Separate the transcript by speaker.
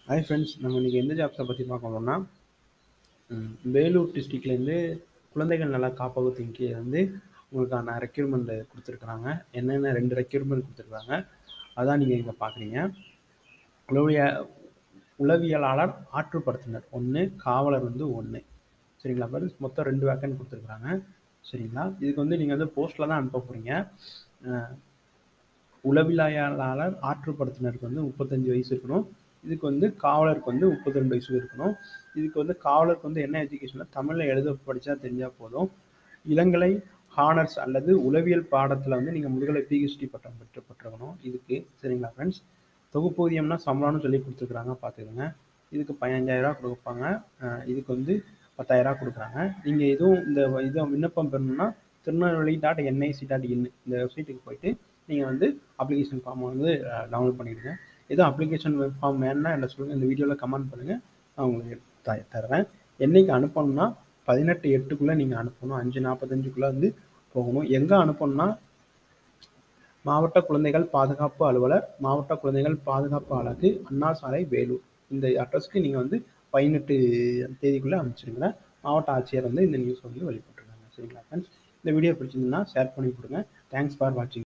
Speaker 1: hi friends நம்ம இன்றைக்கி எந்த ஜாப்ஸை பற்றி பார்க்க போகிறோம்னா ம், வேலூர் டிஸ்ட்ரிக்ட்லேருந்து குழந்தைகள் நல காப்பகத்தின் கீழே வந்து உங்களுக்கான ரெக்யூர்மெண்ட் கொடுத்துருக்குறாங்க என்னென்ன ரெண்டு ரெக்யூர்மெண்ட் கொடுத்துருக்காங்க அதான் நீங்கள் இங்கே பார்க்குறீங்க உளவிய உளவியலாளர் ஆற்றுப்படுத்தினர் ஒன்று காவலர் வந்து ஒன்று சரிங்களா பாரு மொத்தம் ரெண்டு வேக்கன் கொடுத்துருக்குறாங்க சரிங்களா இதுக்கு வந்து நீங்கள் வந்து போஸ்ட்டில் தான் அனுப்ப போகிறீங்க உளவியலாளர் ஆற்றுப்படுத்தினருக்கு வந்து முப்பத்தஞ்சு வயசு இருக்கணும் இதுக்கு வந்து காவலருக்கு வந்து முப்பத்தி ரெண்டு வயசு இருக்கணும் இதுக்கு வந்து காவலருக்கு வந்து என்ன எஜுகேஷன்னா தமிழில் எழுத படித்தா தெரிஞ்சால் போதும் இளங்கலை ஹானர்ஸ் அல்லது உளவியல் பாடத்தில் வந்து நீங்கள் முதுகலை பிஹெச்டி பட்டம் பெற்று பெற்றுக்கணும் இதுக்கு சரிங்களா ஃப்ரெண்ட்ஸ் தொகுப்பூதியம்னா சம்பளம்னு சொல்லி கொடுத்துருக்குறாங்க பார்த்துக்கோங்க இதுக்கு பதினஞ்சாயிரரூவா கொடுப்பாங்க அஹ் இதுக்கு வந்து பத்தாயிரரூவா கொடுக்குறாங்க நீங்கள் எதுவும் இந்த இதை விண்ணப்பம் பெறணும்னா Tirunelveli dot NIC dot in இந்த வெப்சைட்டுக்கு போயிட்டு நீங்கள் வந்து அப்ளிகேஷன் ஃபார்மை வந்து டவுன்லோட் பண்ணிடுங்க எதுவும் அப்ளிகேஷன் ஃபார்ம் வேணும்னா என்ன சொல்லுங்கள் இந்த வீடியோவில் கமெண்ட் பண்ணுங்கள் நான் உங்களுக்கு த தர்றேன் என்னைக்கு அனுப்பணும்னா பதினெட்டு எட்டுக்குள்ளே நீங்கள் அனுப்பணும் அஞ்சு நாற்பத்தஞ்சுக்குள்ளே வந்து போகணும் எங்கே அனுப்பணும்னா மாவட்ட குழந்தைகள் பாதுகாப்பு அலுவலர் மாவட்ட குழந்தைகள் பாதுகாப்பு அலகு அண்ணா சாலை வேலூர் இந்த அட்ரஸ்க்கு நீங்கள் வந்து பதினெட்டு தேதிக்குள்ளே அனுப்பிச்சிடுங்க மாவட்ட ஆட்சியர் வந்து இந்த நியூஸ் வந்து வெளியிட்டிருக்காங்க சரிங்களா ஃப்ரெண்ட்ஸ் இந்த வீடியோ பிடிச்சிருந்ததுன்னா ஷேர் பண்ணி கொடுங்க தேங்க்ஸ் ஃபார் வாட்சிங்